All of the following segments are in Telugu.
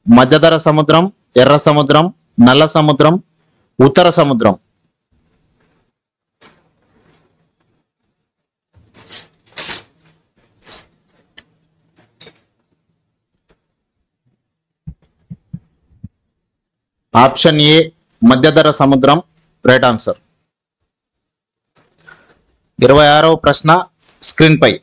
మధ్యధర సముద్రం ఎర్ర సముద్రం నల్ల సముద్రం ఉత్తర సముద్రం ఆప్షన్ ఏ మధ్యధర సముద్రం రైట్ ఆన్సర్ ఇరవై ఆరవ ప్రశ్న స్క్రీన్ పై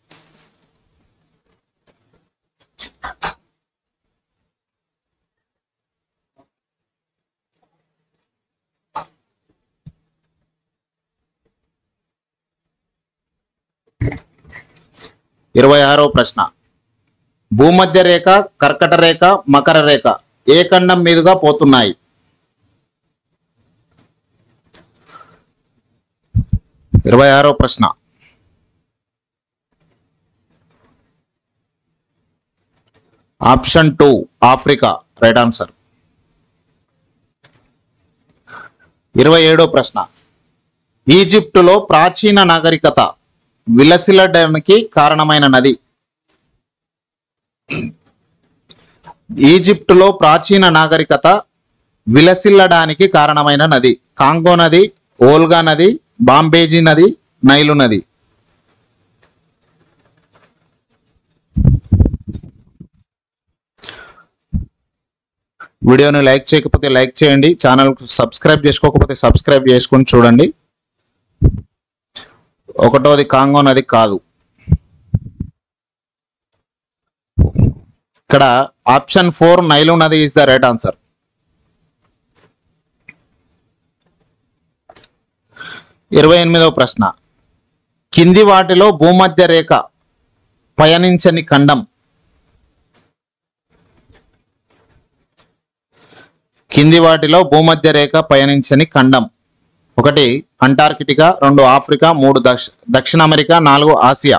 ఇరవై ఆరవ ప్రశ్న భూమధ్య రేఖ కర్కట రేఖ మకర రేఖ ఏ ఖండం మీదుగా పోతున్నాయి ఇరవై ఆరో ప్రశ్న option two Africa right answer ఇరవై ఏడో ప్రశ్న ఈజిప్టులో ప్రాచీన నాగరికత విలసిల్లడానికి కారణమైన నది ఈజిప్టులో ప్రాచీన నాగరికత విలసిల్లడానికి కారణమైన నది కాంగో నది ఓల్గా నది బాంబేజీ నది నైలు నది వీడియోని లైక్ చేయకపోతే లైక్ చేయండి ఛానల్ సబ్స్క్రైబ్ చేసుకోకపోతే సబ్స్క్రైబ్ చేసుకొని చూడండి ఒకటోది కాంగో నది కాదు ఇక్కడ ఆప్షన్ ఫోర్ నైలు నది ఇస్ ద రైట్ ఆన్సర్ ఇరవై ఎనిమిదవ ప్రశ్న కింది వాటిలో భూమధ్య రేఖ పయనించని ఖండం కింది వాటిలో భూమధ్య రేఖ పయనించని ఖండం ఒకటి అంటార్కిటికా రెండు ఆఫ్రికా మూడు దక్ష దక్షిణ అమెరికా నాలుగు Asia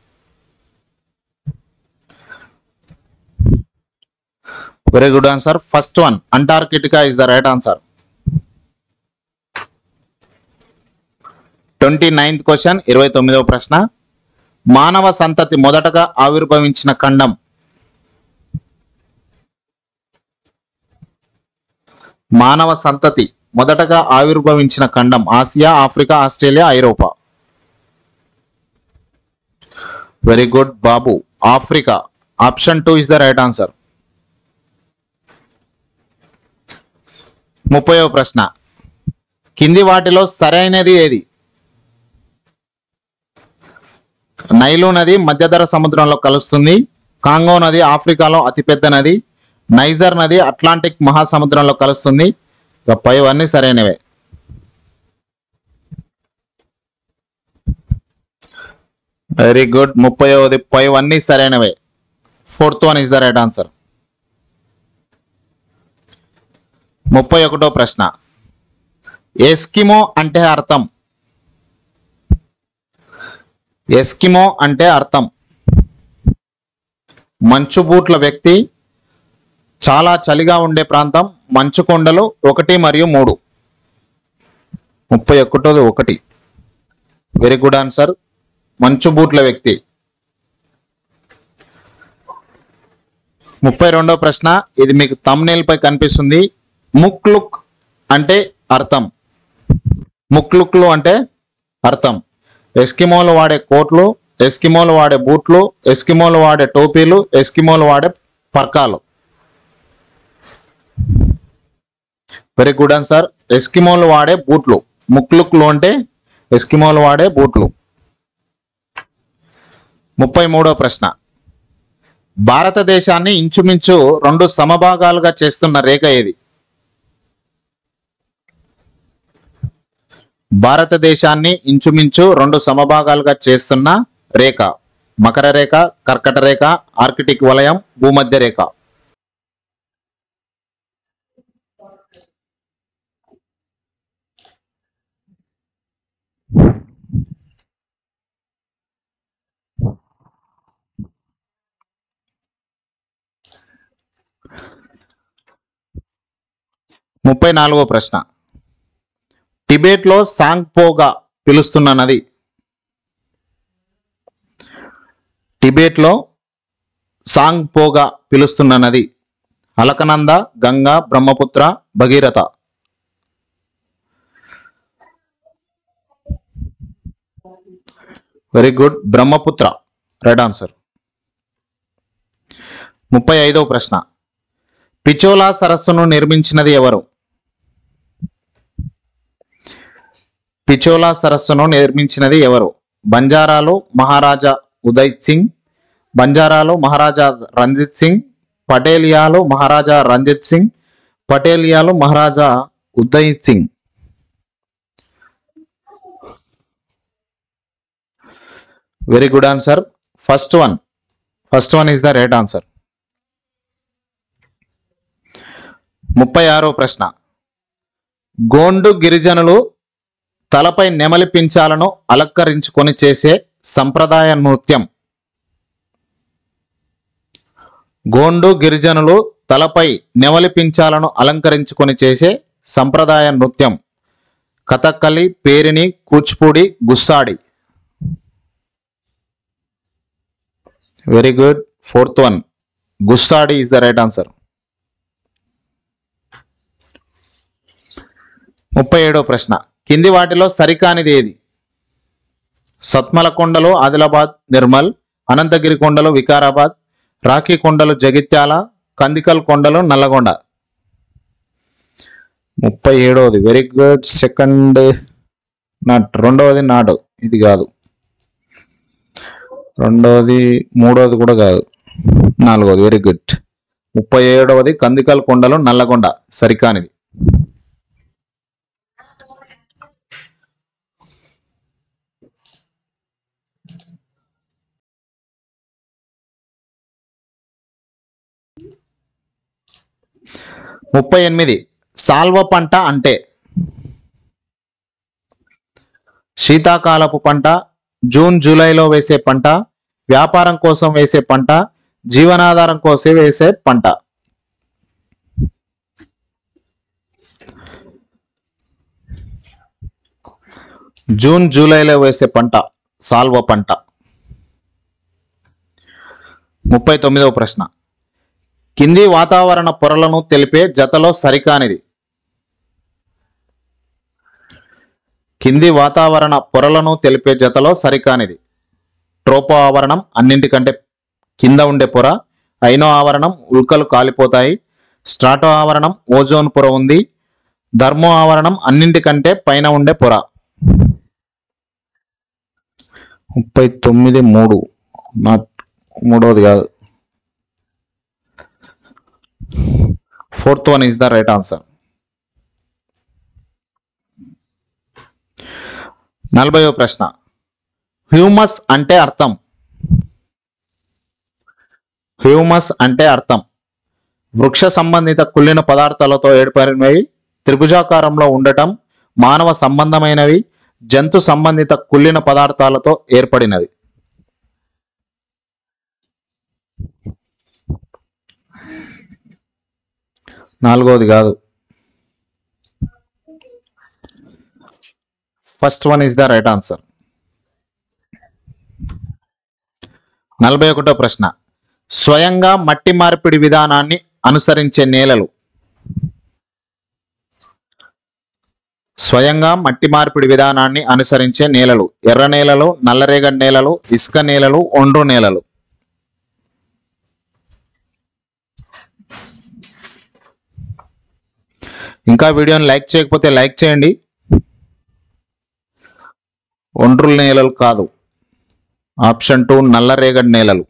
very good answer first one Antarctica is the right answer twenty ninth question ఇరవై తొమ్మిదవ ప్రశ్న మానవ సంతతి మొదటగా ఆవిర్భవించిన ఖండం మానవ సంతతి మొదటగా ఆవిర్భవించిన ఖండం ఆసియా ఆఫ్రికా ఆస్ట్రేలియా ఐరోపా వెరీ గుడ్ బాబు Africa option two is the right answer ముప్పైవ ప్రశ్న కింది వాటిలో సరైనది ఏది నైలు నది మధ్యధర సముద్రంలో కలుస్తుంది కాంగో నది ఆఫ్రికాలో అతిపెద్ద నది నైజర్ నది అట్లాంటిక్ మహాసముద్రంలో కలుస్తుంది ఇక పైవన్నీ సరైనవే వెరీ గుడ్ ముప్పైవది పైవన్నీ సరైనవే fourth one is the right answer ముప్పై ఒకటో ప్రశ్న ఎస్కిమో అంటే అర్థం ఎస్కిమో అంటే అర్థం మంచు బూట్ల వ్యక్తి చాలా చలిగా ఉండే ప్రాంతం మంచు కొండలు ఒకటి మరియు మూడు ముప్పై ఒకటోది ఒకటి వెరీ గుడ్ ఆన్సర్ మంచు బూట్ల వ్యక్తి ముప్పై రెండో ప్రశ్న ఇది మీకు thumbnail పై కనిపిస్తుంది ముక్లుక్ అంటే అర్థం ముక్లుక్లు అంటే అర్థం ఎస్కిమోలు వాడే కోట్లు ఎస్కిమోలు వాడే బూట్లు ఎస్కిమోలు వాడే టోపీలు ఎస్కిమోలు వాడే పర్కాలు వెరీ గుడ్ ఆన్సర్ ఎస్కిమోలు వాడే బూట్లు ముక్లుక్లు అంటే ఎస్కిమోలు వాడే బూట్లు ముప్పై మూడో ప్రశ్న భారతదేశాన్ని ఇంచుమించు రెండు సమభాగాలుగా చేస్తున్న రేఖ ఏది భారతదేశాన్ని ఇంచుమించు రెండు సమభాగాలుగా చేస్తున్న రేఖ మకర రేఖ కర్కట రేఖ ఆర్కిటిక్ వలయం భూమధ్య రేఖ ముప్పై నాలుగో ప్రశ్న టిబెట్లో సాంగ్పోగా పిలుస్తున్న నది టిబెట్లో సాంగ్పోగా పిలుస్తున్న నది Alaknanda Ganga Brahmaputra Bhagirathi very good Brahmaputra right answer ముప్పై ఐదవ ప్రశ్న పిచోలా సరస్సును నిర్మించినది ఎవరు పిచోలా సరస్సును నిర్మించినది ఎవరు బంజారాలు మహారాజా ఉదయ్ సింగ్ బంజారాలు మహారాజా రంజిత్ సింగ్ పటేలియాలు మహారాజా రంజిత్ సింగ్ పటేలియాలు Maharaja Uday Singh very good answer first one first one is the right answer ముప్పై ఆరో ప్రశ్న గోండు గిరిజనులు తలపై నెమలి పించాలను అలంకరించుకొని చేసే సంప్రదాయ నృత్యం గోండు గిరిజనులు తలపై నెమలి పించాలను అలంకరించుకొని చేసే సంప్రదాయ నృత్యం Kathakali Perini Kuchipudi Gussadi very good fourth one Gussadi is the right answer ముప్పై ఏడో ప్రశ్న కింది వాటిలో సరికానిది ఏది సత్మల కొండలు ఆదిలాబాద్ నిర్మల్ అనంతగిరి కొండలు వికారాబాద్ రాఖీ కొండలు జగిత్యాల కందికల్ కొండలు నల్లగొండ ముప్పై ఏడవది వెరీ గుడ్ సెకండ్ నాట్ రెండవది నాడు ఇది కాదు రెండవది మూడవది కూడా కాదు నాలుగవది వెరీ గుడ్ ముప్పై ఏడవది కందికల్ కొండలు నల్లగొండ సరికానిది ముప్పై ఎనిమిది సాల్వ పంట అంటే శీతాకాలపు పంట జూన్ జూలైలో వేసే పంట వ్యాపారం కోసం వేసే పంట జీవనాధారం కోసం వేసే పంట జూన్ జూలైలో వేసే పంట సాల్వ పంట ముప్పై తొమ్మిదవ ప్రశ్న కింది వాతావరణ పొరలను తెలిపే జతలో సరికానిది కింది వాతావరణ పొరలను తెలిపే జతలో సరికానిది ట్రోపో ఆవరణం అన్నింటికంటే కింద ఉండే పొర ఐనో ఆవరణం ఉల్కలు కాలిపోతాయి స్ట్రాటో ఆవరణం ఓజోన్ పొర ఉంది ధర్మో ఆవరణం అన్నింటికంటే పైన ఉండే పొర ముప్పై తొమ్మిది మూడు నాట్ మూడవది కాదు fourth one is the right answer నలభైవ ప్రశ్న హ్యూమస్ అంటే అర్థం హ్యూమస్ అంటే అర్థం వృక్ష సంబంధిత కుళ్ళిన పదార్థాలతో ఏర్పడినవి త్రిభుజాకారంలో ఉండటం మానవ సంబంధమైనవి జంతు సంబంధిత కుళ్ళిన పదార్థాలతో ఏర్పడినది నాలుగవది కాదు first one is the right answer నలభై ఒకటో ప్రశ్న స్వయంగా మట్టి మార్పిడి విధానాన్ని అనుసరించే నేలలు స్వయంగా మట్టి మార్పిడి విధానాన్ని అనుసరించే నేలలు ఎర్ర నేలలు నల్లరేగడి నేలలు ఇసుక నేలలు ఒండ్రు నేలలు ఇంకా వీడియోని లైక్ చేయకపోతే లైక్ చేయండి ఒండ్రు నేలలు కాదు ఆప్షన్ టూ నల్లరేగడి నేలలు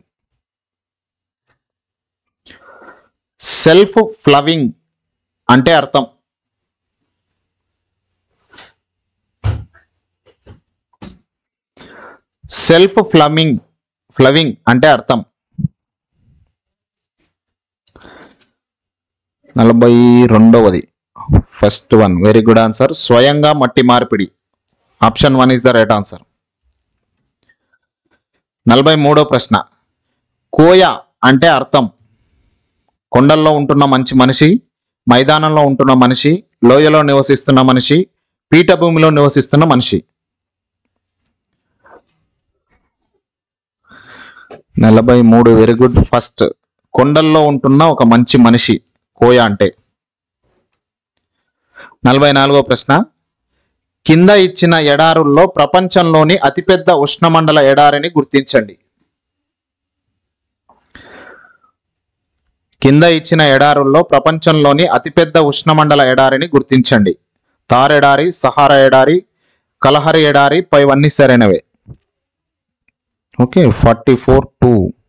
సెల్ఫ్ ఫ్లవింగ్ అంటే అర్థం సెల్ఫ్ ఫ్లమింగ్ ఫ్లవింగ్ అంటే అర్థం నలభై రెండవది first one very good answer స్వయంగా మట్టి మార్పిడి option one is the right answer నలభై మూడో ప్రశ్న కోయ అంటే అర్థం కొండల్లో ఉంటున్న మంచి మనిషి మైదానంలో ఉంటున్న మనిషి లోయలో నివసిస్తున్న మనిషి పీఠభూమిలో నివసిస్తున్న మనిషి నలభై మూడు వెరీ గుడ్ ఫస్ట్ కొండల్లో ఉంటున్న ఒక మంచి మనిషి కోయా అంటే నలభై నాలుగో ప్రశ్న కింద ఇచ్చిన ఎడారుల్లో ప్రపంచంలోని అతిపెద్ద ఉష్ణమండల ఎడారిని గుర్తించండి కింద ఇచ్చిన ఎడారుల్లో ప్రపంచంలోని అతిపెద్ద ఉష్ణమండల ఎడారిని గుర్తించండి థార్ ఎడారి సహారా ఎడారి కలహరి ఎడారి పైవన్నీ సరైనవే ఓకే ఫార్టీ ఫోర్ టూ